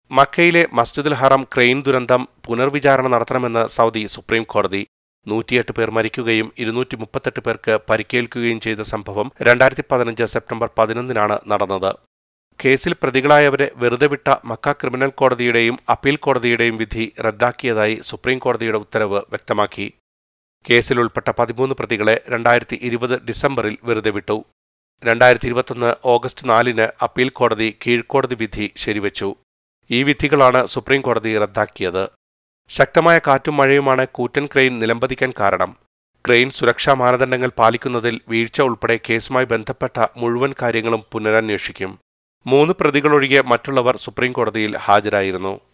മക്കയിലെ മസ്ജിദുൽ ഹറം ക്രെയിൻ ദുരന്തം പുനർവിചാരണ നടത്തണമെന്ന് സൗദി സുപ്രീം കോടതി നൂറ്റിയെട്ട് പേർ മരിക്കുകയും ഇരുന്നൂറ്റി മുപ്പത്തെട്ട് പേർക്ക് പരിക്കേൽക്കുകയും ചെയ്ത സംഭവം രണ്ടായിരത്തി പതിനഞ്ച് സെപ്റ്റംബർ പതിനൊന്നിനാണ് നടന്നത് കേസിൽ പ്രതികളായവരെ വെറുതെ വിട്ട മക്ക ക്രിമിനൽ കോടതിയുടെയും അപ്പീൽ കോടതിയുടെയും വിധി റദ്ദാക്കിയതായി സുപ്രീം കോടതിയുടെ ഉത്തരവ് വ്യക്തമാക്കി കേസിൽ ഉൾപ്പെട്ട പതിമൂന്ന് പ്രതികളെ രണ്ടായിരത്തി ഇരുപത് ഡിസംബറിൽ വെറുതെ വിട്ടു രണ്ടായിരത്തി ഇരുപത്തൊന്ന് ഓഗസ്റ്റ് നാലിന് അപ്പീൽ കോടതി കീഴ്ക്കോടതി വിധി ശരിവച്ചു ഈ വിധികളാണ് സുപ്രീം കോടതി റദ്ദാക്കിയത് ശക്തമായ കാറ്റും മഴയുമാണ് കൂറ്റൻ ക്രെയിൻ നിലംപതിക്കാൻ കാരണം ക്രെയിൻ സുരക്ഷാ മാനദണ്ഡങ്ങൾ പാലിക്കുന്നതിൽ വീഴ്ച ഉൾപ്പെടെ കേസുമായി ബന്ധപ്പെട്ട മുഴുവൻ കാര്യങ്ങളും പുനരന്വേഷിക്കും മൂന്ന് പ്രതികളൊഴികെ മറ്റുള്ളവർ സുപ്രീം കോടതിയിൽ ഹാജരായിരുന്നു